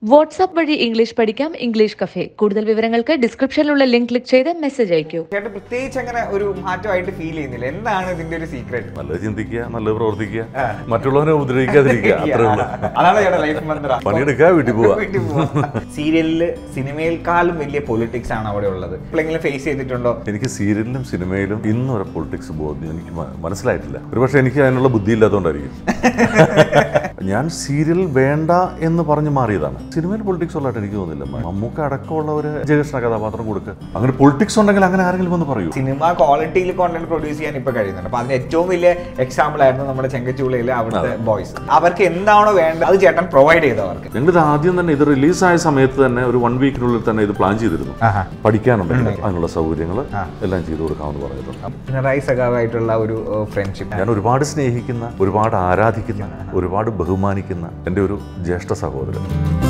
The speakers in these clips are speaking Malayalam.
വാട്സാപ്പ് വഴി ഇംഗ്ലീഷ് പഠിക്കാം ഇംഗ്ലീഷ് കഫേ കൂടുതൽ വിവരങ്ങൾക്ക് ഡിസ്ക്രിപ്ഷനിലുള്ള ലിങ്ക് ക്ലിക്ക് ചെയ്ത് മെസ്സേജ് അയക്കൂ ചേട്ടൻ പ്രത്യേകിച്ച് അങ്ങനെ ഒരു മാറ്റമായിട്ട് ഫീൽ ചെയ്യുന്നില്ല എന്താണ് ഇതിന്റെ ഒരു സീക്രട്ട് നല്ലത് ചിന്തിക്കുക നല്ലത് പ്രവർത്തിക്കുക മറ്റുള്ളവരെ ഉപദ്രവിക്കാതിരിക്കുക അത്രേ ഉള്ളൂ അതാണ് ചേട്ടാ ലൈഫ് മന്ത്ര പണിയെടുക്കുക വീട്ടിൽ പോവുക വീട്ടിൽ പോവാ സീരിയലില് സിനിമയിൽക്കാളും വലിയ പൊളിറ്റിക്സ് ആണ് അവിടെ ഉള്ളത് എപ്പോഴെങ്കിലും ഫേസ് ചെയ്തിട്ടുണ്ടോ എനിക്ക് സീരിയലിലും സിനിമയിലും ഇന്നും ഒരു പൊളിറ്റിക്സ് ബോധം എനിക്ക് മ- മനസ്സിലായിട്ടില്ല ഒരുപക്ഷെ എനിക്ക് അതിനുള്ള ബുദ്ധി ഇല്ലാത്തതുകൊണ്ടായിരിക്കും ഞാൻ സീരിയൽ വേണ്ട എന്ന് പറഞ്ഞ് മാറിയതാണ് സിനിമയിൽ പൊളിറ്റിക്സ് ഉള്ളതായിട്ട് എനിക്ക് തോന്നുന്നില്ല മമ്മൂക്ക അടക്കമുള്ള ഒരു ജയകൃഷ്ണ കഥാപാത്രം കൊടുക്കുക അങ്ങനെ പൊളിറ്റിക്സ് ഉണ്ടെങ്കിൽ അങ്ങനെ ആരെങ്കിലും വന്ന് പറയൂ സിനിമ ക്വാളിറ്റിയിൽ കോണ്ടന്റ് പ്രൊഡ്യൂസ് ചെയ്യാൻ ഇപ്പൊ കഴിയുന്നുണ്ട് അപ്പൊ അതിന് ഏറ്റവും വലിയ എക്സാമ്പിൾ ആയിരുന്നു നമ്മുടെ ചെങ്കച്ചൂളയിലെ അവിടുത്തെ ബോയ്സ് അവർക്ക് എന്താണോ വേണ്ടത് അത് ചേട്ടൻ പ്രൊവൈഡ് ചെയ്തു അവർക്ക് ഞങ്ങളിത് ആദ്യം തന്നെ ഇത് റിലീസായ സമയത്ത് തന്നെ ഒരു വൺ വീക്കിനുള്ളിൽ തന്നെ ഇത് പ്ലാൻ ചെയ്തിരുന്നു പഠിക്കാനുണ്ടെങ്കിൽ അതിനുള്ള സൗകര്യങ്ങൾ എല്ലാം ചെയ്തു കൊടുക്കാമെന്ന് പറഞ്ഞിട്ടുണ്ട് പിണറായി സഖാവായിട്ടുള്ള ഒരു ഫ്രണ്ട്ഷിപ്പ് ഞാൻ ഒരുപാട് സ്നേഹിക്കുന്ന ഒരുപാട് ആരാധിക്കുന്ന ഒരുപാട് ബഹുമാനിക്കുന്ന എൻ്റെ ഒരു ജ്യേഷ്ഠ സഹോദരൻ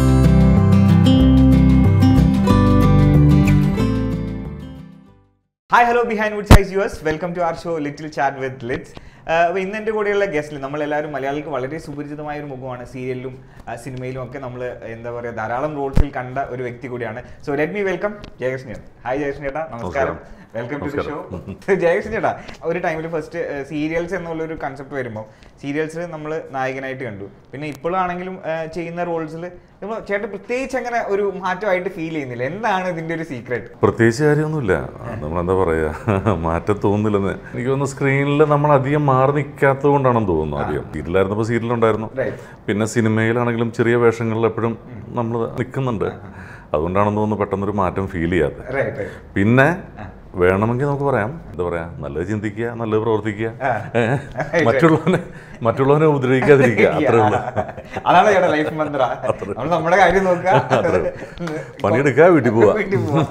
hi hello behind wood size yours welcome to our show little chat with ലിറ്റ്സ് അപ്പോൾ ഇന്ന് എൻ്റെ കൂടെയുള്ള ഗസ്റ്റിൽ നമ്മളെല്ലാവരും മലയാളികൾക്ക് വളരെ സുപരിചിതമായ ഒരു മുഖമാണ് സീരിയലിലും ആ, സിനിമയിലും ഒക്കെ നമ്മൾ എന്താ പറയുക ധാരാളം റോൾസിൽ കണ്ട ഒരു വ്യക്തി കൂടിയാണ് so let me welcome Jayakrishnan hi Jayakrishnan ചേട്ടാ നമസ്കാരം welcome to the show Jayakrishnan ചേട്ടാ ഒരു ടൈമിൽ ഫസ്റ്റ് സീരിയൽസ് എന്നുള്ള ഒരു കൺസെപ്റ്റ് വരുമ്പോൾ സീരിയൽസിൽ നമ്മൾ നായകനായിട്ട് കണ്ടു പിന്നെ ഇപ്പോഴാണെങ്കിലും ആ, ചെയ്യുന്ന റോൾസിൽ ചേട്ടൻ പ്രത്യേകിച്ച് അങ്ങനെ ഒരു മാറ്റമായിട്ട് ഫീൽ ചെയ്യുന്നില്ല എന്താണ് ഇതിന്റെ ഒരു സീക്രട്ട് പ്രത്യേകിച്ച് കാര്യമൊന്നുമില്ല നമ്മളെന്താ പറയുക മാറ്റം തോന്നുന്നില്ലെന്ന് എനിക്ക് തോന്നുന്നു സ്ക്രീനിൽ നമ്മൾ അധികം മാറി നിൽക്കാത്തത് കൊണ്ടാണെന്ന് തോന്നുന്നു ആദ്യം സീരിയലായിരുന്നപ്പോൾ സീരിയലുണ്ടായിരുന്നു Right. പിന്നെ സിനിമയിലാണെങ്കിലും ചെറിയ വേഷങ്ങളിൽ എപ്പോഴും നമ്മൾ നിൽക്കുന്നുണ്ട് അതുകൊണ്ടാണെന്ന് തോന്നുന്നു പെട്ടെന്നൊരു മാറ്റം ഫീൽ ചെയ്യാത്തത് റൈറ്റ് റൈറ്റ് പിന്നെ വേണമെങ്കിൽ നമുക്ക് പറയാം എന്താ പറയാ നല്ലത് ചിന്തിക്കുക നല്ലത് പ്രവർത്തിക്കുക ഏ, മറ്റുള്ളവനെ മറ്റുള്ളവനെ ഉപദ്രവിക്കാതിരിക്കുക അത്രേ ഉള്ളൂ അതാണ് ചേട്ടാ ലൈഫ് മന്ത്ര നമ്മൾ നമ്മുടെ കാര്യം നോക്കുക പണിയെടുക്കുക വീട്ടിൽ പോവുക വീട്ടിൽ പോവാ.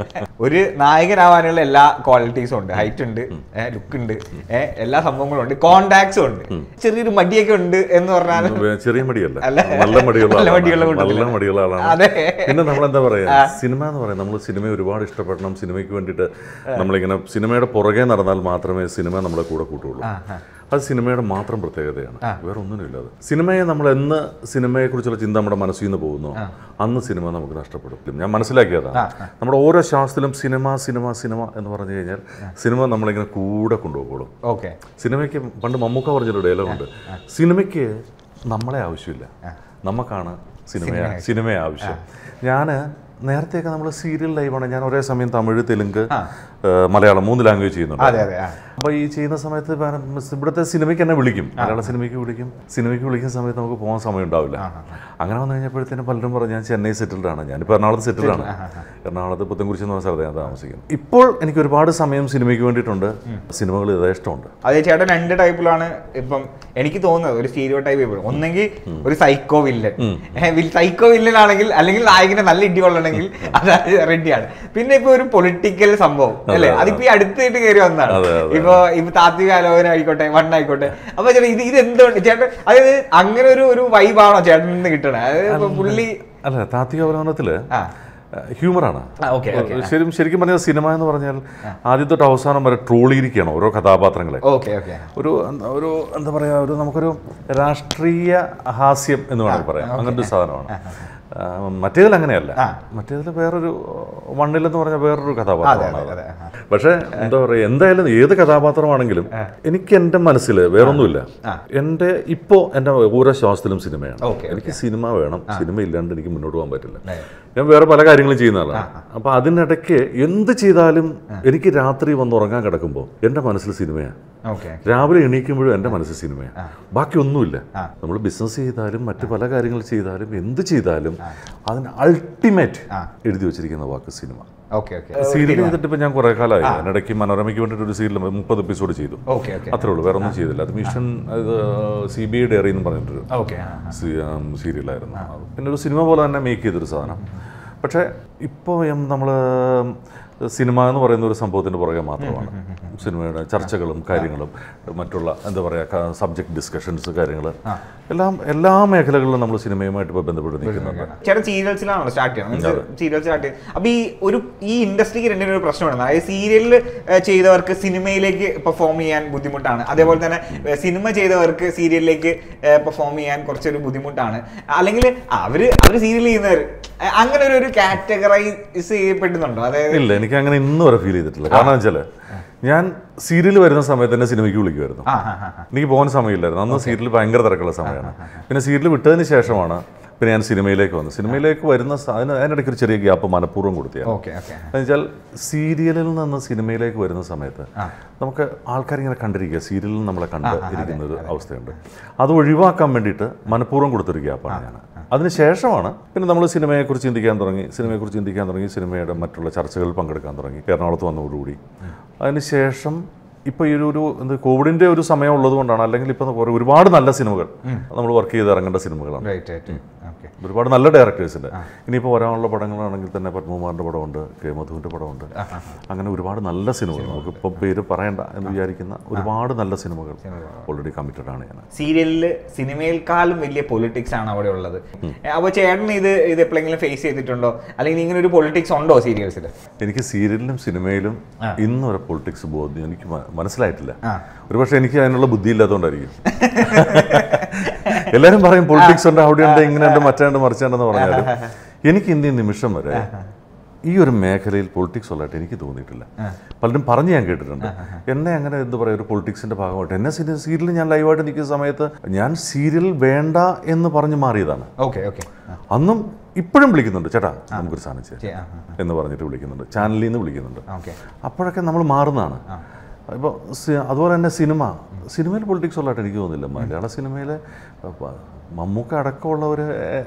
ഒരു നായകനാവാനുള്ള എല്ലാ ക്വാളിറ്റീസും ഉണ്ട് ഹൈറ്റ് ഉണ്ട് ലുക്ക് ഉണ്ട് ഏ, എല്ലാ സംഭവങ്ങളും ഉണ്ട് കോണ്ടാക്ട്സും ഉണ്ട് ചെറിയൊരു മടിയൊക്കെ ഉണ്ട് എന്ന് പറഞ്ഞാൽ വേ- ചെറിയ മടിയല്ല അല്ല. നല്ല മടിയുള്ള നല്ല ആളാണ്. മടിയുള്ള കൂട്ടത്തില്. നല്ല മടിയുള്ള ആളാണ് അതെ. പിന്നെ നമ്മൾ എന്താ പറയാ സിനിമ എന്ന് പറയാം നമ്മൾ സിനിമ ഒരുപാട് ഇഷ്ടപ്പെടണം സിനിമയ്ക്ക് വേണ്ടിയിട്ട് നമ്മളിങ്ങനെ സിനിമയുടെ പുറകെ നടന്നാൽ മാത്രമേ സിനിമ നമ്മളെ കൂടെ കൂട്ടുള്ളൂ അത് സിനിമയുടെ മാത്രം പ്രത്യേകതയാണ് വേറെ ഒന്നിനുമില്ല അത് സിനിമയെ നമ്മൾ എന്ന് സിനിമയെക്കുറിച്ചുള്ള ചിന്ത നമ്മുടെ മനസ്സിൽ നിന്ന് പോകുന്നു അന്ന് സിനിമ നമുക്ക് നഷ്ടപ്പെടും ഞാൻ മനസ്സിലാക്കിയതാണ് നമ്മുടെ ഓരോ ശാസ്ത്രത്തിലും സിനിമ സിനിമ സിനിമ എന്ന് പറഞ്ഞു കഴിഞ്ഞാൽ സിനിമ നമ്മളിങ്ങനെ കൂടെ കൊണ്ടുപോകുള്ളൂ ഓക്കെ സിനിമയ്ക്ക് പണ്ട് മമ്മൂക്ക പറഞ്ഞൊരു ഡയലോഗുണ്ട് സിനിമയ്ക്ക് നമ്മളെ ആവശ്യമില്ല നമുക്കാണ് സിനിമ സിനിമയെ ആവശ്യം ഞാൻ നേരത്തെയൊക്കെ നമ്മൾ സീരിയൽ ലൈവാണ് ഞാൻ ഒരേ സമയം തമിഴ് തെലുങ്ക് ഏഹ്, മലയാളം മൂന്ന് ലാംഗ്വേജ് ചെയ്യുന്നുണ്ട് അതെ അതെ ആ. അപ്പോൾ ഈ ചെയ്യുന്ന സമയത്ത് വേണം- ഇവിടുത്തെ സിനിമയ്ക്ക് എന്നെ വിളിക്കും മലയാള സിനിമയ്ക്ക് വിളിക്കും സിനിമയ്ക്ക് വിളിക്കുന്ന സമയത്ത് നമുക്ക് പോകാൻ സമയം ഉണ്ടാവില്ല അങ്ങനെ വന്നു കഴിഞ്ഞപ്പോഴത്തേനും പലരും പറഞ്ഞു ഞാൻ ചെന്നൈ സെറ്റിൽഡ് ആണ് ഞാനിപ്പോൾ എറണാകുളത്ത് സെറ്റിൽഡ് ആണ് എറണാകുളത്ത് പുത്തൻകുരിശ് എന്ന് പറഞ്ഞ സ്ഥലത്ത് ഞാൻ താമസിക്കുന്നത് ഇപ്പോൾ എനിക്ക് ഒരുപാട് സമയം സിനിമയ്ക്ക് വേണ്ടിയിട്ടുണ്ട് സിനിമകൾ യഥേഷ്ടമുണ്ട് അതെ ചേട്ടൻ രണ്ട് ടൈപ്പിലാണ് ഇപ്പം എനിക്ക് തോന്നുന്നത് ഒരു സ്റ്റീരിയോ ടൈപ്പ് ഇപ്പോഴും ഒന്നെങ്കിൽ ഒരു സൈക്കോ വില്ലൻ സൈക്കോ വില്ലൻ ആണെങ്കിൽ അല്ലെങ്കിൽ നായകന് നല്ല ഇടി കൊള്ളണമെങ്കിൽ അത് റെഡിയാണ് പിന്നെ ഇപ്പൊ ഒരു പൊളിറ്റിക്കൽ സംഭവം അല്ലേ അതിപ്പോ ഈ അടുത്തായിട്ട് കയറി വന്നതാണ് അതെ, അതെ. ഇപ്പൊ ഇപ്പൊ താത്വിക ആലോചന ആയിക്കോട്ടെ വൺ ആയിക്കോട്ടെ അപ്പൊ ചേട്ടൻ ഇത് ഇത് എന്തുകൊണ്ട് ചേട്ടൻ അതായത് അങ്ങനെ ഒരു ഒരു വൈബാണോ ചേട്ടൻ നിന്ന് കിട്ടണേ അതായത് ഇപ്പൊ പുള്ളി അല്ല താത്വിക അവലോകനത്തിൽ ആ ഹ്യൂമറാണ് ആ, okay, okay. ശരിക്കും ശരിക്കും പറഞ്ഞാൽ സിനിമ എന്ന് പറഞ്ഞാൽ ആദ്യം തൊട്ട് അവസാനം വരെ ട്രോളിയിരിക്കുകയാണ് ഓരോ കഥാപാത്രങ്ങളെ ഓക്കെ ഓക്കെ ഒരു എന്താ- ഒരു എന്താ പറയുക ഒരു നമുക്കൊരു രാഷ്ട്രീയ ഹാസ്യം എന്ന് വേണമെങ്കിൽ പറയാം അങ്ങനത്തെ ഒരു സാധനമാണ് ആ, മറ്റേതിൽ അങ്ങനെയല്ല മറ്റേതിൽ വേറൊരു വണ്ണിലെന്ന് പറഞ്ഞാൽ വേറൊരു കഥാപാത്രമാണ് അതെ, അത്. അതെ, പക്ഷേ എന്താ പറയുക എന്തായാലും ഏത് കഥാപാത്രമാണെങ്കിലും എനിക്ക് എൻ്റെ മനസ്സിൽ വേറൊന്നുമില്ല എൻ്റെ ഇപ്പോൾ എൻ്റെ ഓരോ ശ്വാസത്തിലും സിനിമയാണ് Okay, എനിക്ക് സിനിമ വേണം സിനിമ ഇല്ലാണ്ട് എനിക്ക് മുന്നോട്ട് പോകാൻ പറ്റില്ല ഞാൻ വേറെ പല കാര്യങ്ങളും ചെയ്യുന്ന ആളാണ് അപ്പോൾ അതിനിടയ്ക്ക് എന്ത് ചെയ്താലും എനിക്ക് രാത്രി വന്ന് ഉറങ്ങാൻ കിടക്കുമ്പോൾ എൻ്റെ മനസ്സിൽ സിനിമയാണ് ഓക്കെ രാവിലെ എണീക്കുമ്പോഴും എൻ്റെ മനസ്സിൽ സിനിമയാണ് ബാക്കി ഒന്നുമില്ല നമ്മൾ ബിസിനസ് ചെയ്താലും മറ്റു പല കാര്യങ്ങൾ ചെയ്താലും എന്ത് ചെയ്താലും അതിന് അൾട്ടിമേറ്റ് എഴുതി വെച്ചിരിക്കുന്ന വാക്ക് സിനിമ ഓക്കെ ഓക്കെ സീരിയൽ ചെയ്തിട്ട് ഇപ്പം ഞാൻ കുറേ കാലമായി അതിനിടയ്ക്ക് മനോരമയ്ക്ക് വേണ്ടിയിട്ട് ഒരു സീരിയൽ മുപ്പത് എപ്പിസോഡ് ചെയ്തു ഓക്കെ ഓക്കെ അത്രേ ഉള്ളൂ വേറെ ഒന്നും ചെയ്തില്ല അത് മിഷൻ ഇത് സി ബി ഐ ഡയറി എന്ന് പറഞ്ഞിട്ടൊരു ഓക്കെ സീരിയലായിരുന്നു പിന്നെ ഒരു സിനിമ പോലെ തന്നെ മേക്ക് ചെയ്തൊരു സാധനം പക്ഷേ ഇപ്പോൾ നമ്മൾ സിനിമ എന്ന് പറയുന്ന ഒരു സംഭവത്തിൻ്റെ പുറകെ മാത്രമാണ് സിനിമയുടെ ചർച്ചകളും കാര്യങ്ങളും മറ്റുള്ള എന്താ പറയുക സബ്ജക്ട് ഡിസ്കഷൻസ് കാര്യങ്ങൾ എല്ലാം എല്ലാ മേഖലകളിലും നമ്മൾ സിനിമയുമായിട്ട് ഇപ്പോൾ ബന്ധപ്പെട്ട് നിൽക്കുന്നുണ്ട് ചേട്ടൻ സീരിയൽസിലാണല്ലോ സ്റ്റാർട്ട് ചെയ്യണം സീരിയൽ സ്റ്റാർട്ട് ചെയ്ത് അപ്പൊ ഈ ഒരു ഈ ഇൻഡസ്ട്രിക്ക് രണ്ടിനും ഒരു പ്രശ്നമാണ് അതായത് സീരിയലിൽ ചെയ്തവർക്ക് സിനിമയിലേക്ക് പെർഫോം ചെയ്യാൻ ബുദ്ധിമുട്ടാണ് അതേപോലെ തന്നെ ഏ, സിനിമ ചെയ്തവർക്ക് സീരിയലിലേക്ക് പെർഫോം ചെയ്യാൻ കുറച്ചൊരു ബുദ്ധിമുട്ടാണ് അല്ലെങ്കിൽ അവര് അവര് സീരിയൽ ചെയ്യുന്നവർ ഏ, അങ്ങനെ ഒരു ഒരു കാറ്റഗറൈസ് ചെയ്യപ്പെടുന്നുണ്ടോ അതായത് ഇല്ല എനിക്ക് അങ്ങനെ ഇന്ന് വരെ ഫീൽ ചെയ്തിട്ടില്ല കാരണം വെച്ചാൽ ഞാൻ സീരിയൽ വരുന്ന സമയത്ത് തന്നെ സിനിമയ്ക്ക് വിളിക്കുമായിരുന്നു ആ ആ ആ എനിക്ക് പോകാൻ സമയമില്ലായിരുന്നു അന്ന് സീരിയൽ ഭയങ്കര തിരക്കുള്ള സമയമാണ് പിന്നെ സീരിയൽ വിട്ടതിന് ശേഷമാണ് പിന്നെ ഞാൻ സിനിമയിലേക്ക് വന്നു സിനിമയിലേക്ക് വരുന്ന സ- അതിന് അതിനിടയ്ക്ക് ഒരു ചെറിയ ഗ്യാപ്പ് മനഃപൂർവ്വം കൊടുത്തിയാണ് ഓക്കെ ഓക്കെ എന്നുവെച്ചാൽ സീരിയലിൽ നിന്ന് സിനിമയിലേക്ക് വരുന്ന സമയത്ത് നമുക്ക് ആൾക്കാരിങ്ങനെ കണ്ടിരിക്കുക സീരിയലിൽ നമ്മളെ കണ്ട് ഇരിക്കുന്ന ഒരു അവസ്ഥയുണ്ട് അത് ഒഴിവാക്കാൻ വേണ്ടിയിട്ട് മനഃപൂർവ്വം കൊടുത്തൊരു ഗ്യാപ്പാണ് ഞാൻ അതിനുശേഷമാണ് പിന്നെ നമ്മൾ സിനിമയെക്കുറിച്ച് ചിന്തിക്കാൻ തുടങ്ങി സിനിമയെക്കുറിച്ച് ചിന്തിക്കാൻ തുടങ്ങി സിനിമയുടെ മറ്റുള്ള ചർച്ചകളിൽ പങ്കെടുക്കാൻ തുടങ്ങി എറണാകുളത്ത് വന്നതോടുകൂടി അതിനുശേഷം ഇപ്പോൾ ഈ ഒരു ഒരു എന്ത് കോവിഡിൻ്റെ ഒരു സമയം ഉള്ളത് കൊണ്ടാണ് അല്ലെങ്കിൽ ഇപ്പോൾ കുറേ ഒരുപാട് നല്ല സിനിമകൾ നമ്മൾ വർക്ക് ചെയ്ത് ഇറങ്ങേണ്ട സിനിമകളാണ് റൈറ്റ് റൈറ്റ് ഓക്കെ ഒരുപാട് നല്ല ഡയറക്ടേഴ്സിൻ്റെ ഇനിയിപ്പോൾ വരാനുള്ള പടങ്ങളാണെങ്കിൽ തന്നെ പത്മകുമാറിൻ്റെ പടമുണ്ട് കെ മധുവിൻ്റെ പടമുണ്ട് അങ്ങനെ ഒരുപാട് നല്ല സിനിമകൾ നമുക്കിപ്പോൾ പേര് പറയണ്ട എന്ന് വിചാരിക്കുന്ന ഒരുപാട് നല്ല സിനിമകൾ ഓൾറെഡി കമ്മിറ്റഡ് ആണ് ഞാൻ സീരിയലില് സിനിമയിൽക്കാളും വലിയ പൊളിറ്റിക്സ് ആണ് അവിടെ ഉള്ളത് അപ്പോൾ ചേട്ടൻ ഇത് ഇത് എപ്പോഴെങ്കിലും ഫേസ് ചെയ്തിട്ടുണ്ടോ അല്ലെങ്കിൽ ഇങ്ങനെ ഒരു പൊളിറ്റിക്സ് ഉണ്ടോ സീരിയൽസിൽ എനിക്ക് സീരിയലിലും സിനിമയിലും ഇന്ന് വരെ പൊളിറ്റിക്സ് ബോധ്യം എനിക്ക് മ- മനസ്സിലായിട്ടില്ല ആ. ഒരുപക്ഷെ എനിക്ക് അതിനുള്ള ബുദ്ധി ഇല്ലാത്തതുകൊണ്ടായിരിക്കും എല്ലാവരും പറയും പൊളിറ്റിക്സ് ഉണ്ട് അവിടെ ഉണ്ട് ഇങ്ങനെ ഉണ്ട് മറ്റേണ്ട് മറിച്ചുണ്ടെന്ന് പറഞ്ഞാലും എനിക്ക് ഇന്ത്യ നിമിഷം വരെ ഈ ഒരു മേഖലയിൽ പൊളിറ്റിക്സ് ഉള്ളതായിട്ട് എനിക്ക് തോന്നിയിട്ടില്ല പലരും പറഞ്ഞ് ഞാൻ കേട്ടിട്ടുണ്ട് എന്നെ അങ്ങനെ എന്താ പറയുക ഒരു പൊളിറ്റിക്സിന്റെ ഭാഗമായിട്ട് എന്നെ സീരിയൽ ഞാൻ ലൈവായിട്ട് നിൽക്കുന്ന സമയത്ത് ഞാൻ സീരിയൽ വേണ്ട എന്ന് പറഞ്ഞ് മാറിയതാണ് ഓക്കെ ഓക്കെ അന്നും ഇപ്പോഴും വിളിക്കുന്നുണ്ട് ചേട്ടാ നമുക്കൊരു സാധനം ചെയ്യാം എന്ന് പറഞ്ഞിട്ട് വിളിക്കുന്നുണ്ട് ചാനലിൽ നിന്ന് വിളിക്കുന്നുണ്ട് ഓക്കെ അപ്പോഴൊക്കെ നമ്മൾ മാറുന്നതാണ് ഇപ്പോൾ അതുപോലെ തന്നെ സിനിമ സിനിമയിൽ പൊളിറ്റിക്സ് ഉള്ളതായിട്ട് എനിക്ക് തോന്നുന്നില്ല മലയാള സിനിമയിൽ മമ്മൂക്ക അടക്കമുള്ള ഒരു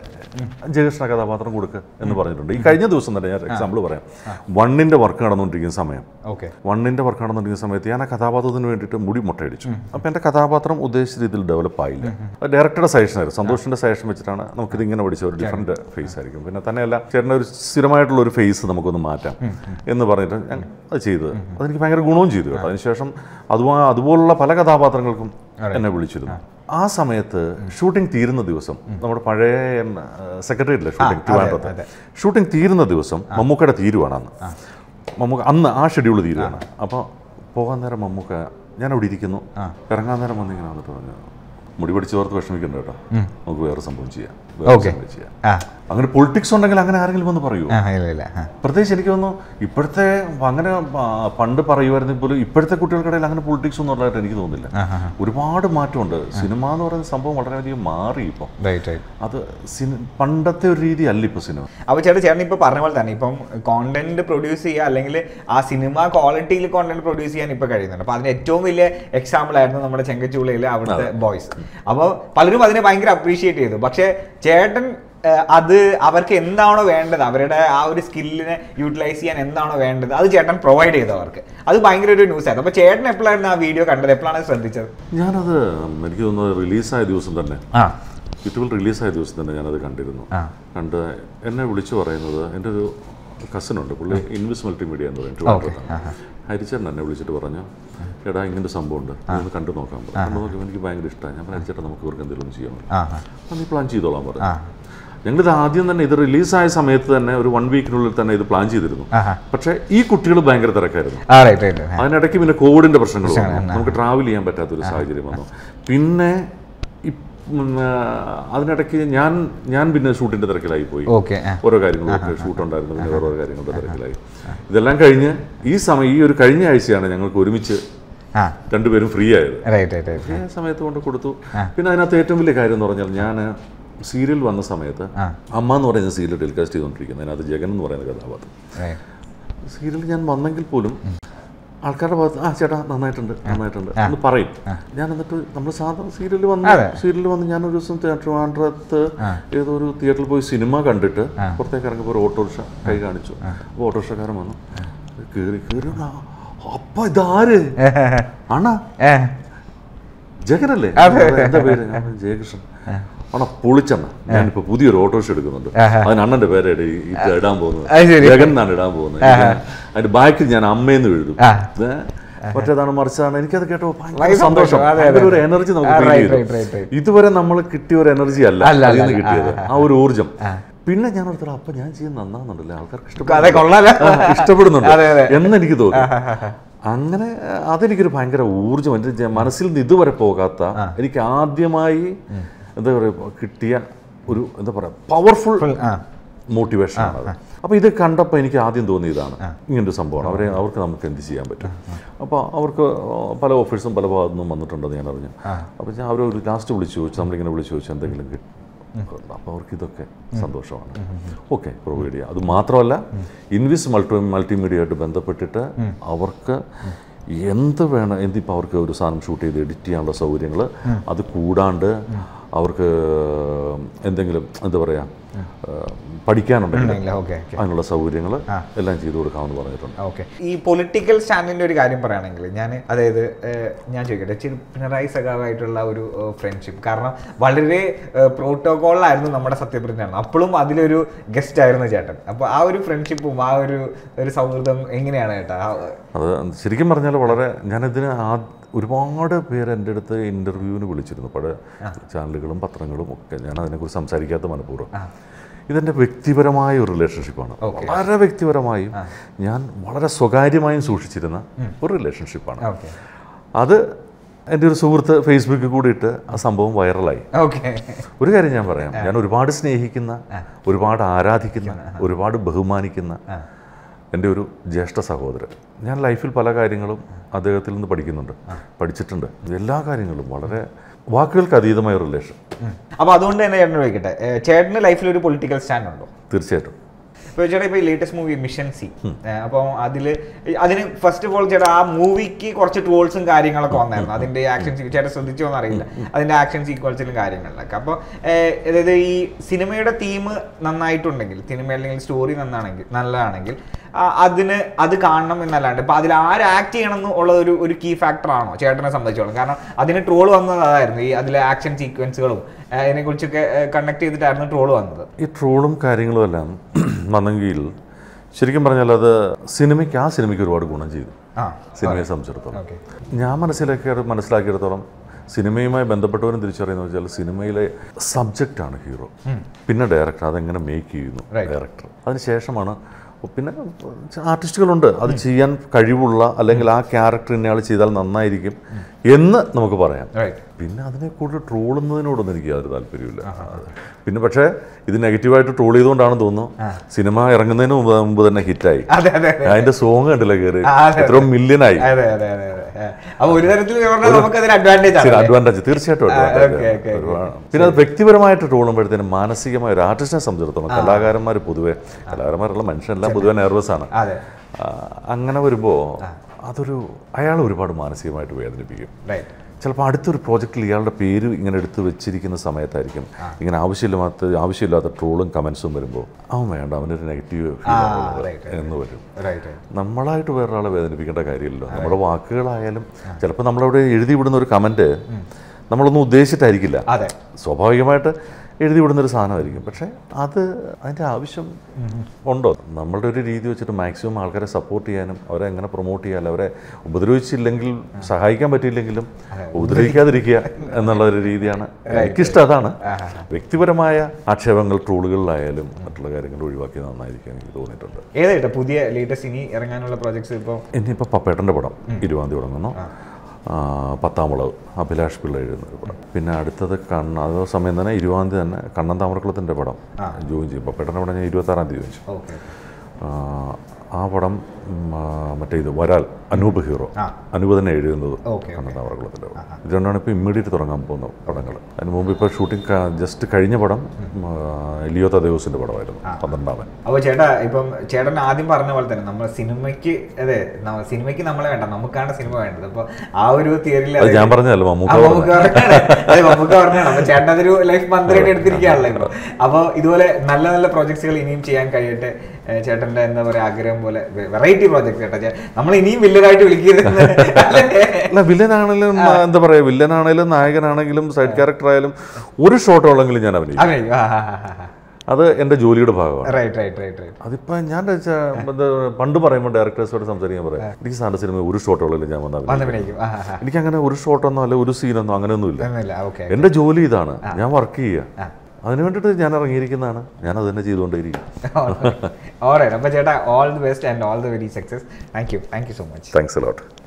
ജയകൃഷ്ണ കഥാപാത്രം കൊടുക്കുക എന്ന് പറഞ്ഞിട്ടുണ്ട് ഈ കഴിഞ്ഞ ദിവസം തന്നെ ഞാൻ എക്സാമ്പിൾ പറയാം വണ്ണിൻ്റെ വർക്ക് നടന്നുകൊണ്ടിരിക്കുന്ന സമയം ഓക്കെ വണ്ണിൻ്റെ വർക്ക് നടന്നുകൊണ്ടിരിക്കുന്ന സമയത്ത് ഞാൻ ആ കഥാപാത്രത്തിന് വേണ്ടിയിട്ട് മുടി മുട്ടയടിച്ചു അപ്പോൾ എൻ്റെ കഥാപാത്രം ഉദ്ദേശിച്ച രീതിയിൽ ഡെവലപ്പ് ആയില്ല അത് ഡയറക്ടറുടെ സജഷൻ ആയിരുന്നു സന്തോഷിൻ്റെ സജഷൻ വെച്ചിട്ടാണ് നമുക്കിത് ഇങ്ങനെ പഠിച്ച ഒരു ഡിഫറെൻറ്റ് ഫേസ് ആയിരിക്കും പിന്നെ തന്നെയല്ല ചേട്ടൻ്റെ ഒരു സ്ഥിരമായിട്ടുള്ള ഒരു ഫേസ് നമുക്കൊന്ന് മാറ്റാം എന്ന് പറഞ്ഞിട്ട് ഞാൻ അത് ചെയ്തത് അതെനിക്ക് ഭയങ്കര ഗുണവും ചെയ്തു കേട്ടോ അതിനുശേഷം അതുമാ അതുപോലുള്ള പല കഥാപാത്രങ്ങൾക്കും എന്നെ വിളിച്ചിരുന്നു ആ സമയത്ത് ഷൂട്ടിംഗ് തീരുന്ന ദിവസം നമ്മുടെ പഴയ സെക്രട്ടറിയില്ലേ ഷൂട്ടിംഗ് ട്രിവാൻഡ്രത്ത് ഷൂട്ടിംഗ് തീരുന്ന ദിവസം മമ്മൂക്കയുടെ തീരുവാണ് അന്ന് മമ്മൂക്ക അന്ന് ആ ഷെഡ്യൂൾ തീരുവാണ് അപ്പോൾ പോകാൻ നേരം മമ്മൂക്ക ഞാൻ അവിടെ ഇരിക്കുന്നു ഇറങ്ങാൻ നേരം വന്നിങ്ങനെ വന്നിട്ട് പറഞ്ഞു മുടി പിടിച്ചവർക്ക് വിഷമിക്കണ്ട കേട്ടോ നമുക്ക് വേറെ സംഭവം ചെയ്യാം വേറെ Okay. സംഭവം ചെയ്യാം ആ അങ്ങനെ പൊളിറ്റിക്സ് ഉണ്ടെങ്കിൽ അങ്ങനെ ആരെങ്കിലും വന്ന് പറയുമോ ആ ഇല്ല ഇല്ല ആ. പ്രത്യേകിച്ച് എനിക്ക് തോന്നുന്നു ഇപ്പോഴത്തെ അങ്ങനെ ആ, പണ്ട് പറയുമായിരുന്നെങ്കിൽ പോലും ഇപ്പോഴത്തെ കുട്ടികൾക്കിടയിൽ അങ്ങനെ പൊളിറ്റിക്സ് ഒന്നും ഉള്ളതായിട്ട് എനിക്ക് തോന്നുന്നില്ല ഒരുപാട് മാറ്റമുണ്ട് സിനിമ എന്ന് പറയുന്ന സംഭവം വളരെയധികം മാറി ഇപ്പം റൈറ്റ് റൈറ്റ് അത് സിനി പണ്ടത്തെ ഒരു രീതി അല്ല ഇപ്പോൾ സിനിമ അപ്പോൾ ചേട്ടാ ചേട്ടൻ ഇപ്പോൾ പറഞ്ഞ പോലെ തന്നെ ഇപ്പം കോണ്ടന്റ് പ്രൊഡ്യൂസ് ചെയ്യുക അല്ലെങ്കിൽ ആ സിനിമ ക്വാളിറ്റിയിൽ കോണ്ടന്റ് പ്രൊഡ്യൂസ് ചെയ്യാൻ ഇപ്പോൾ കഴിയുന്നുണ്ട് അപ്പോൾ അതിന് ഏറ്റവും വലിയ എക്സാമ്പിൾ ആയിരുന്നു നമ്മുടെ ചെങ്കച്ചൂളയിലെ അവിടുത്തെ ബോയ്സ് അപ്പോൾ പലരും അതിനെ ഭയങ്കര അപ്രീഷിയേറ്റ് ചെയ്തു പക്ഷേ ചേട്ടൻ ഏഹ്, അത് അവർക്ക് എന്താണോ വേണ്ടത് അവരുടെ ആ ഒരു സ്കില്ലിനെ യൂട്ടിലൈസ് ചെയ്യാൻ എന്താണോ വേണ്ടത് അത് ചേട്ടൻ പ്രൊവൈഡ് ചെയ്തു അവർക്ക് അത് ഭയങ്കര ഒരു ന്യൂസ് ആയിരുന്നു അപ്പോൾ ചേട്ടൻ എപ്പോഴായിരുന്നു ആ വീഡിയോ കണ്ടത് എപ്പോഴാണ് അത് ശ്രദ്ധിച്ചത് ഞാനത് എനിക്ക് തോന്നുന്നത് റിലീസായ ദിവസം തന്നെ ആ യൂട്യൂബിൽ റിലീസായ ദിവസം തന്നെ ഞാനത് കണ്ടിരുന്നു ആ. കണ്ട് എന്നെ വിളിച്ചു പറയുന്നത് എൻ്റെ ഒരു കസിനുണ്ട് പുള്ളി ഇൻവിസ് മൾട്ടിമീഡിയ എന്ന് പറയും ട്രിവാൻഡ്രത്താണ് ഹരിച്ചേട്ടൻ എന്നെ വിളിച്ചിട്ട് പറഞ്ഞു എടാ ഇങ്ങനൊരു സംഭവമുണ്ട് നീ ഒന്ന് കണ്ടു നോക്കാൻ പറഞ്ഞു കണ്ടു നോക്കുമ്പോൾ എനിക്ക് ഭയങ്കര ഇഷ്ടമാണ് ഞാൻ പറഞ്ഞു ഹരിച്ചേട്ടാ നമുക്ക് ഇവർക്ക് എന്തെങ്കിലും ഒന്ന് ചെയ്യാൻ പറ്റും ആ അപ്പം നീ പ്ലാൻ ചെയ്തോളാൻ പറഞ്ഞു ഞങ്ങളിത് ആദ്യം തന്നെ ഇത് റിലീസായ സമയത്ത് തന്നെ ഒരു വൺ വീക്കിനുള്ളിൽ തന്നെ ഇത് പ്ലാൻ ചെയ്തിരുന്നു ആഹാ. പക്ഷേ ഈ കുട്ടികൾ ഭയങ്കര തിരക്കായിരുന്നു ആ റൈറ്റ് റൈറ്റ് അതിനിടയ്ക്ക് പിന്നെ കോവിഡിന്റെ പ്രശ്നങ്ങൾ വന്നു നമുക്ക് ട്രാവൽ ചെയ്യാൻ പറ്റാത്തൊരു സാഹചര്യം വന്നു പിന്നെ ഇപ്- ഉം, ആ, അതിനിടയ്ക്ക് ഞാൻ ഞാൻ പിന്നെ ഷൂട്ടിന്റെ തിരക്കിലായി പോയി ഓക്കെ ആ ഓരോ കാര്യങ്ങളൊക്കെ ഷൂട്ട് ഉണ്ടായിരുന്നു പിന്നെ വേറെ ഓരോ കാര്യങ്ങളുടെ തിരക്കിലായി ഇതെല്ലാം കഴിഞ്ഞ് ഈ സമയം ഈ ഒരു കഴിഞ്ഞ ആഴ്ചയാണ് ഞങ്ങൾക്ക് ഒരുമിച്ച് ആ രണ്ടുപേരും ഫ്രീ ആയത് റൈറ്റ് റൈറ്റ് റൈറ്റ് ഫ്രീ ആയ സമയത്ത് കൊണ്ട് കൊടുത്തു പിന്നെ അതിനകത്ത് ഏറ്റവും വലിയ കാര്യം എന്ന് പറഞ്ഞാൽ ഞാൻ സീരിയൽ വന്ന സമയത്ത് അമ്മ എന്ന് പറയുന്ന സീരിയൽ ടെലികാസ്റ്റ് ചെയ്തുകൊണ്ടിരിക്കുന്നത് അതിനകത്ത് ജഗൻ എന്ന് പറയുന്ന കഥാപാത്രം റൈറ്റ് സീരിയൽ ഞാൻ വന്നെങ്കിൽ പോലും ആൾക്കാരുടെ ഭാഗത്ത് ആ ചേട്ടാ നന്നായിട്ടുണ്ട് നന്നായിട്ടുണ്ട് എന്ന് പറയും ഞാൻ എന്നിട്ട് നമ്മൾ സാധാരണ സീരിയൽ വന്ന് അതെ. സീരിയൽ വന്ന് ഞാൻ ഒരു ദിവസം ട്രിവാൻഡ്രത്ത് ഏതോ ഒരു തിയേറ്ററിൽ പോയി സിനിമ കണ്ടിട്ട് പുറത്തേക്ക് ഇറങ്ങിയപ്പോൾ ഒരു ഓട്ടോറിക്ഷ കൈ കാണിച്ചു അപ്പോൾ ഓട്ടോറിക്ഷക്കാരൻ വന്നു കയറി കയറി അപ്പ ഇതാര് ആണാ ഏ ജഗനല്ലേ എന്താ പേര് ഞാൻ പറഞ്ഞു, ജയകൃഷ്ണൻ ആണോ പൊളിച്ചെണ്ണ ഞാനിപ്പോ പുതിയൊരു ഓട്ടോറിക്ഷ എടുക്കുന്നുണ്ട് അതിന് അണ്ണന്റെ പേരാണ് ഈ ഇത് ഇടാൻ പോകുന്നത് അത് ശരി. ജഗൻ എന്നാണ് ഇടാൻ പോകുന്നത് ഞാൻ- അതിന്റെ ബാക്കിൽ ഞാൻ അമ്മയെന്ന് എഴുതും ആ. ഏ? മറ്റേതാണ് മറിച്ചതാണ് എനിക്കത് കേട്ടോ ഭയങ്കര ഭയങ്കര സന്തോഷം സന്തോഷം. അതെ, ഭയങ്കര അതെ. ഒരു എനർജി നമുക്ക് ആ, feel right, ചെയ്തു. right, right, right. ഇതുവരെ നമ്മൾ കിട്ടിയ ഒരു എനർജി അല്ല അല്ല, അതിൽ നിന്ന് അല്ല, കിട്ടിയത് ആ ഒരു ഊർജം പിന്നെ ഞാൻ ഓർത്തത് അപ്പൊ ഞാൻ ചെയ്യുന്ന നന്നാന്നുണ്ടല്ലേ ആൾക്കാർക്ക് അതെ കൊള്ളാലോ ആ, ഇഷ്ടപ്പെടുന്നുണ്ട് അതെ, അതെ. എന്ന് എനിക്ക് തോന്നി അങ്ങനെ ആ, അതെനിക്കൊരു ഭയങ്കര ഊർജ്ജം എൻ്റെ ജ- മനസ്സിൽ നിന്ന് ഇതുവരെ പോകാത്ത എനിക്ക് ആദ്യമായി എന്താ പറയുക കിട്ടിയ ഒരു എന്താ പറയുക പവർഫുൾ ആ. മോട്ടിവേഷൻ ആണ് അത് അപ്പോൾ ഇത് കണ്ടപ്പോൾ എനിക്ക് ആദ്യം തോന്നി ഇതാണ് ഇങ്ങനൊരു സംഭവമാണ് അവരെ അവർക്ക് നമുക്ക് എന്ത് ചെയ്യാൻ പറ്റും അപ്പോൾ അവർക്ക് പല ഓഫീസും പല ഭാഗത്തു നിന്നും വന്നിട്ടുണ്ടെന്ന് ഞാൻ അറിഞ്ഞു അപ്പോൾ ഞാൻ അവർ ഒരു ലാസ്റ്റ് വിളിച്ചു ചോദിച്ചു നമ്മളിങ്ങനെ വിളിച്ചു ചോദിച്ചു എന്തെങ്കിലും കിട്ടും അപ്പോൾ അവർക്ക് ഇതൊക്കെ സന്തോഷമാണ് ഓക്കെ പ്രൊവൈഡ് ചെയ്യാം അത് മാത്രമല്ല ഇൻവിസ് മൾട്ടി മൾട്ടിമീഡിയ ആയിട്ട് ബന്ധപ്പെട്ടിട്ട് അവർക്ക് എന്ത് വേണം എന്തിപ്പോൾ അവർക്ക് ഒരു സാധനം ഷൂട്ട് ചെയ്ത് എഡിറ്റ് ചെയ്യാനുള്ള സൗകര്യങ്ങൾ അത് കൂടാണ്ട് അവർക്ക് എന്തെങ്കിലും എന്താ പറയുക പഠിക്കാനുണ്ടെങ്കിൽ ഓക്കെ അതിനുള്ള സൗകര്യങ്ങൾ എല്ലാം ചെയ്തു കൊടുക്കാമെന്ന് പറഞ്ഞിട്ടുണ്ട് ഓക്കെ ഈ പൊളിറ്റിക്കൽ സ്റ്റാൻഡിന്റെ ഒരു കാര്യം പറയുകയാണെങ്കിൽ ഞാൻ അതായത് ഏഹ്, ഞാൻ ചോദിക്കട്ടെ ചില പിണറായി സഖാവായിട്ടുള്ള ഒരു ഫ്രണ്ട്ഷിപ്പ് കാരണം വളരെ പ്രോട്ടോകോളിലായിരുന്നു നമ്മുടെ സത്യപ്രതിജ്ഞ അപ്പോഴും അതിലൊരു ഗസ്റ്റ് ആയിരുന്നു ചേട്ടൻ അപ്പോൾ ആ ഒരു ഫ്രണ്ട്ഷിപ്പും ആ ഒരു ഒരു സൗഹൃദം എങ്ങനെയാണ് ചേട്ടാ ആ, അത് ശരിക്കും പറഞ്ഞാൽ വളരെ ഞാനിതിന് ആ ഒരുപാട് പേര് എൻ്റെ അടുത്ത് ഇൻ്റർവ്യൂവിന് വിളിച്ചിരുന്നു പഴയ ചാനലുകളും പത്രങ്ങളും ഒക്കെ ഞാൻ അതിനെക്കുറിച്ച് സംസാരിക്കാത്ത മനഃപൂർവ്വം ഇതെൻ്റെ വ്യക്തിപരമായ ഒരു റിലേഷൻഷിപ്പാണ് വളരെ വ്യക്തിപരമായും ഞാൻ വളരെ സ്വകാര്യമായും സൂക്ഷിച്ചിരുന്ന ഒരു റിലേഷൻഷിപ്പാണ് ഓക്കെ അത് എൻ്റെ ഒരു സുഹൃത്ത് ഫേസ്ബുക്കിൽ കൂടി ഇട്ട് ആ സംഭവം വൈറലായി ഓക്കെ ഒരു കാര്യം ഞാൻ പറയാം ഞാൻ ഒരുപാട് സ്നേഹിക്കുന്ന ഒരുപാട് ആരാധിക്കുന്ന ഒരുപാട് ബഹുമാനിക്കുന്ന എൻ്റെ ഒരു ജ്യേഷ്ഠ സഹോദരൻ ഞാൻ ലൈഫിൽ പല കാര്യങ്ങളും അദ്ദേഹത്തിൽ നിന്ന് പഠിക്കുന്നുണ്ട് പഠിച്ചിട്ടുണ്ട് എല്ലാ കാര്യങ്ങളും വളരെ വാക്കുകൾക്ക് അതീതമായ റിലേഷൻ അപ്പോൾ അതുകൊണ്ട് തന്നെ ചേട്ടൻ ചോദിക്കട്ടെ ഏഹ്, ചേട്ടന് ലൈഫിൽ ഒരു പൊളിറ്റിക്കൽ സ്റ്റാൻഡ് ഉണ്ടോ തീർച്ചയായിട്ടും ഇപ്പോൾ ചേട്ടാ ഇപ്പോൾ ഈ ലേറ്റസ്റ്റ് മൂവി മിഷൻ സി അപ്പോൾ അതിൽ അതിന് ഫസ്റ്റ് ഓഫ് ഓൾ ചേട്ടാ ആ മൂവിക്ക് കുറച്ച് ട്രോൾസും കാര്യങ്ങളൊക്കെ വന്നായിരുന്നു അതിന്റെ ആക്ഷൻ ചേട്ടാ ശ്രദ്ധിച്ചോ എന്നറിയില്ല അതിന്റെ ആക്ഷൻ സീക്വൻസിലും കാര്യങ്ങളിലൊക്കെ അപ്പോൾ അതായത് ഈ സിനിമയുടെ തീം നന്നായിട്ടുണ്ടെങ്കിൽ സിനിമ അല്ലെങ്കിൽ സ്റ്റോറി നന്നാണെങ്കിൽ നല്ലതാണെങ്കിൽ ആ, അതിന് അത് കാണണം എന്നല്ലാണ്ട് ഇപ്പൊ അതിൽ ആര് ആക്ട് ചെയ്യണം എന്ന് ഉള്ള ഒരു ഒരു കീ ഫാക്ടർ ആണോ ചേട്ടനെ സംബന്ധിച്ചോളം കാരണം അതിന് ട്രോൾ വന്നത് അതായിരുന്നു ഈ അതിലെ ആക്ഷൻ സീക്വൻസുകളും അതിനെ കുറിച്ചൊക്കെ കണ്ടക്ട് ചെയ്തിട്ടായിരുന്നു ട്രോൾ വന്നത് ഈ ട്രോളും കാര്യങ്ങളും എല്ലാം വന്നെങ്കിൽ ശരിക്കും പറഞ്ഞാൽ അത് സിനിമയ്ക്ക് ആ സിനിമയ്ക്ക് ഒരുപാട് ഗുണം ചെയ്തു ആ സിനിമയെ സംബന്ധിച്ചിടത്തോളം ഓക്കെ ഞാൻ മനസ്സിലാക്കിയ മനസ്സിലാക്കിയിടത്തോളം സിനിമയുമായി ബന്ധപ്പെട്ടവരും തിരിച്ചറിയുന്നത് വെച്ചാൽ സിനിമയിലെ സബ്ജക്റ്റാണ് ഹീറോ പിന്നെ ഡയറക്ടർ അതെങ്ങനെ മേക്ക് ചെയ്യുന്നു ഡയറക്ടർ അതിനുശേഷമാണ് പിന്നെ ആർട്ടിസ്റ്റുകളുണ്ട് അത് ചെയ്യാൻ കഴിവുള്ള അല്ലെങ്കിൽ ആ ക്യാരക്ടർ ഇന്നയാൾ ചെയ്താൽ നന്നായിരിക്കും എന്ന് നമുക്ക് പറയാം റൈറ്റ് പിന്നെ അതിനെ കൂടുതൽ ട്രോളുന്നതിനോടൊന്നും എനിക്ക് യാതൊരു താല്പര്യമില്ല പിന്നെ പക്ഷേ ഇത് നെഗറ്റീവായിട്ട് ട്രോൾ ചെയ്തുകൊണ്ടാണെന്ന് തോന്നുന്നു സിനിമ ഇറങ്ങുന്നതിന് മുമ്പ് മുമ്പ് തന്നെ ഹിറ്റായി അതെ അതെ അതെ അതിന്റെ സോങ് കണ്ടില്ല കയറി ആ, അതെ, എത്രയോ മില്യനായി അതെ അതെ അതെ അതെ അപ്പൊ ഒരു തരത്തിൽ പറഞ്ഞാൽ നമുക്ക് അതിന് അഡ്വാൻറ്റേജ് ആണ് അഡ്വാൻറ്റേജ് തീർച്ചയായിട്ടും advantage ഓക്കെ, ആണ്. ഓക്കെ, ഒരുപാട്. പിന്നെ അത് വ്യക്തിപരമായിട്ട് ട്രോളുമ്പോഴത്തേനും മാനസികമായ ഒരു ആർട്ടിസ്റ്റിനെ സംബന്ധിച്ചിടത്തോളം കലാകാരന്മാർ പൊതുവെ കലാകാരന്മാരുള്ള മനുഷ്യനെല്ലാം പൊതുവെ നെർവസ് ആണ് അതെ ആ, അങ്ങനെ വരുമ്പോൾ അതൊരു അയാൾ ഒരുപാട് മാനസികമായിട്ട് വേദനിപ്പിക്കും റൈറ്റ് ചിലപ്പോൾ അടുത്തൊരു പ്രോജക്റ്റിൽ ഇയാളുടെ പേര് ഇങ്ങനെ എടുത്ത് വെച്ചിരിക്കുന്ന സമയത്തായിരിക്കും ഇങ്ങനെ ആവശ്യമില്ലാത്ത ആവശ്യമില്ലാത്ത ട്രോളും കമൻസും വരുമ്പോൾ അവൻ വേണ്ട അവനൊരു നെഗറ്റീവ് right, എന്ന് വരും റൈറ്റ് നമ്മളായിട്ട് വേറൊരാളെ വേദനിപ്പിക്കേണ്ട കാര്യമില്ലല്ലോ നമ്മുടെ വാക്കുകളായാലും ചിലപ്പോൾ നമ്മളവിടെ എഴുതി വിടുന്ന ഒരു കമൻറ്റ് നമ്മളൊന്നും ഉദ്ദേശിച്ചിട്ടായിരിക്കില്ല അതെ സ്വാഭാവികമായിട്ട് എഴുതി വിടുന്ന ഒരു സാധനമായിരിക്കും പക്ഷേ അത് അതിൻ്റെ ആവശ്യം ഉണ്ടോ നമ്മളുടെ ഒരു രീതി വെച്ചിട്ട് മാക്സിമം ആൾക്കാരെ സപ്പോർട്ട് ചെയ്യാനും അവരെ എങ്ങനെ പ്രൊമോട്ട് ചെയ്യാനും അവരെ ഉപദ്രവിച്ചില്ലെങ്കിൽ സഹായിക്കാൻ പറ്റിയില്ലെങ്കിലും ഉപദ്രവിക്കാതിരിക്കുക എന്നുള്ള ഒരു രീതിയാണ് എനിക്കിഷ്ടം അതാണ് വ്യക്തിപരമായ ആക്ഷേപങ്ങൾ ട്രോളുകളിലായാലും മറ്റുള്ള കാര്യങ്ങൾ ഒഴിവാക്കി നന്നായിരിക്കും എനിക്ക് തോന്നിയിട്ടുണ്ട് ഏതായിട്ടാ പുതിയ ലേറ്റസ്റ്റ് ഇനി ഇറങ്ങാനുള്ള പ്രോജക്ട്സ് ഇപ്പോൾ ഇനിയിപ്പോൾ പപ്പേട്ടൻ്റെ പടം ഇരുപതാം തീയതി തുടങ്ങുന്നു ആ, പത്താം വളവ് അഭിലാഷ് പിള്ള എഴുതുന്ന ഒരു പടം പിന്നെ അടുത്തത് കണ്ണ അതേ സമയം തന്നെ ഇരുപതാം തീയതി തന്നെ കണ്ണൻ താമരക്കുളത്തിൻ്റെ പടം ജോയിൻ ചെയ്യും പപ്പേട്ടൻ്റെ പടം ഞാൻ ഇരുപത്താറാം തീയതി വെച്ചു ഓക്കെ ആ പടം ഉം, ആ, മറ്റേ ഇത് വരാൽ അനൂപ് ഹീറോ ആ. അനൂപ് തന്നെ എഴുതുന്നത് ഓക്കെ കണ്ണൻ താമരക്കുളത്തിൻ്റെ പടം ഇത് രണ്ടാണ് ഇപ്പോൾ ഇമ്മീഡിയറ്റ് തുടങ്ങാൻ പോകുന്ന പടങ്ങൾ അതിന് മുമ്പ് ഇപ്പോൾ ഷൂട്ടിംഗ് ജസ്റ്റ് കഴിഞ്ഞ പടം ഉം, ആ, ലിയോ തദേവസിൻ്റെ പടമായിരുന്നു പന്ത്രണ്ടാമൻ അപ്പോൾ ചേട്ടാ ഇപ്പം ചേട്ടൻ ആദ്യം പറഞ്ഞ പോലെ തന്നെ നമ്മൾ സിനിമയ്ക്ക് അതെ നമ്മ- സിനിമയ്ക്ക് നമ്മളെ വേണ്ട നമുക്കാണ് സിനിമ വേണ്ടത് അപ്പോൾ ആ ഒരു തിയറിയിൽ അത് ഞാൻ പറഞ്ഞതല്ല മമ്മൂക്ക ആ, പറഞ്ഞത്. മമ്മൂക്ക പറഞ്ഞതാണ്. അതെ, മമ്മൂക്ക പറഞ്ഞതാണ് അപ്പൊ ചേട്ടൻ അതൊരു ലൈഫ് മന്ത്രിയായിട്ട് എടുത്തിരിക്കുകയാണല്ലോ ഇപ്പൊ അപ്പൊ ഇതുപോലെ നല്ല നല്ല പ്രോജക്ട്സുകൾ ഇനിയും ചെയ്യാൻ കഴിയട്ടെ ഏഹ് ചേട്ടന്റെ എന്താ പറയാ ആഗ്രഹം പോലെ വെറൈറ്റി പ്രോജക്ട് കേട്ടോ ചേ- നമ്മൾ ഇനിയും വില്ലനായിട്ട് വിളിക്കരുത് അല്ല വില്ലനാണെങ്കിലും എന്താ പറയാ വില്ലനാണെങ്കിലും നായകനാണെങ്കിലും സൈഡ് ക്യാരക്ടർ ആയാലും ഒരു ഷോട്ടോളെങ്കിലും ഞാൻ അഭിനയിക്കും അത് എൻ്റെ ജോലിയുടെ ഭാഗമാണ് റൈറ്റ് റൈറ്റ് റൈറ്റ് റൈറ്റ് അതിപ്പോ ഞാൻ വെച്ചാ ഇത് പണ്ട് പറയുമ്പോൾ ഡയറക്ടേഴ്സോട് സംസാരിക്കാൻ പറയാം എനിക്ക് സാറിന്റെ സിനിമ ഒരു ഷോട്ടോളെങ്കിലും ഞാൻ വന്നാൽ വന്ന് അഭിനയിക്കും ആ ആ, ആ. എനിക്ക് അങ്ങനെ ഒരു ഷോട്ടൊന്നോ അല്ലെ ഒരു സീനൊന്നോ അങ്ങനെയൊന്നും ഇല്ല ഒന്നുമില്ല ഓക്കെ എൻ്റെ ജോലി ഇതാണ് ഞാൻ വർക്ക് ചെയ്യുക അതിന് വേണ്ടിയിട്ട് ഞാൻ ഇറങ്ങിയിരിക്കുന്നതാണ് ഞാൻ അത് തന്നെ ചെയ്തുകൊണ്ടേയിരിക്കും ഓൾറൈറ്റ് അപ്പോൾ ചേട്ടാ all the best and all the very success thank you thank you so much thanks allot